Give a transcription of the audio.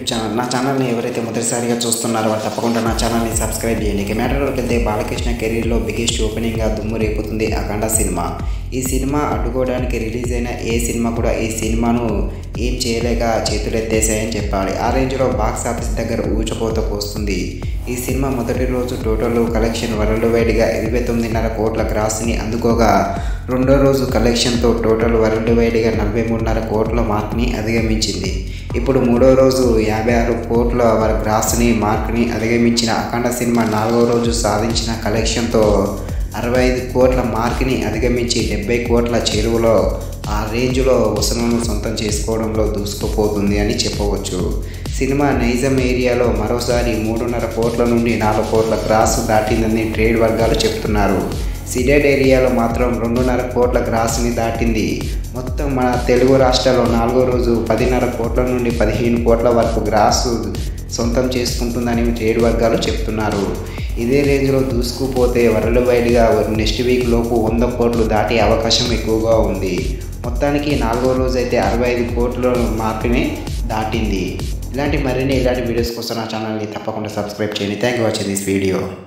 YouTube channel నా ఛానల్ని ఎవరైతే మొదటిసారిగా చూస్తున్నారో వాళ్ళు తప్పకుండా నా ఛానల్ని సబ్స్క్రైబ్ చేయండి ఇక మ్యాటర్లోకి వెళ్తే బాలకృష్ణ కెరీర్లో బిగ్గెస్ట్ ఓపెనింగ్గా దుమ్ము రేపుతుంది అఖండ సినిమా ఈ సినిమా అడ్డుకోవడానికి రిలీజ్ అయిన ఏ సినిమా కూడా ఈ సినిమాను ఏం చేయలేక చేతులెత్తేసాయని చెప్పాలి ఆ రేంజ్లో బాక్స్ ఆఫీస్ దగ్గర ఊచకోతకు వస్తుంది ఈ సినిమా మొదటి రోజు టోటల్ కలెక్షన్ వరల్డ్ వైడ్గా ఇరవై తొమ్మిదిన్నర కోట్ల గ్రాస్ని అందుకోగా రెండో రోజు కలెక్షన్తో టోటల్ వరల్డ్ వైడ్గా నలభై మూడున్నర కోట్ల మార్క్ని అధిగమించింది ఇప్పుడు మూడో రోజు యాభై ఆరు కోట్ల వర గ్రాస్ని మార్క్ని అధిగమించిన అఖండ సినిమా నాలుగో రోజు సాధించిన కలెక్షన్తో అరవై ఐదు కోట్ల మార్క్ని అధిగమించి డెబ్బై కోట్ల చేరువలో ఆ రేంజ్లో వసూలను సొంతం చేసుకోవడంలో దూసుకుపోతుంది అని చెప్పవచ్చు సినిమా నైజం ఏరియాలో మరోసారి మూడున్నర కోట్ల నుండి నాలుగు కోట్ల గ్రాస్ దాటిందని ట్రేడ్ వర్గాలు చెప్తున్నారు సిడెడ్ ఏరియాలో మాత్రం రెండున్నర కోట్ల గ్రాస్ని దాటింది మొత్తం మన తెలుగు రాష్ట్రాల్లో నాలుగో రోజు పదిన్నర కోట్ల నుండి పదిహేను కోట్ల వరకు గ్రాసు సొంతం చేసుకుంటుందని ట్రేడ్ వర్గాలు చెప్తున్నారు ఇదే రేంజ్లో దూసుకుపోతే వరల్డ్ వైడ్గా నెక్స్ట్ వీక్ లోపు వంద కోట్లు దాటే అవకాశం ఎక్కువగా ఉంది మొత్తానికి నాలుగో రోజు అయితే అరవై ఐదు కోట్ల మార్కుని దాటింది ఇలాంటి మరిన్ని ఇలాంటి వీడియోస్ కోసం నా ఛానల్ని తప్పకుండా సబ్స్క్రైబ్ చేయండి thank you watching this video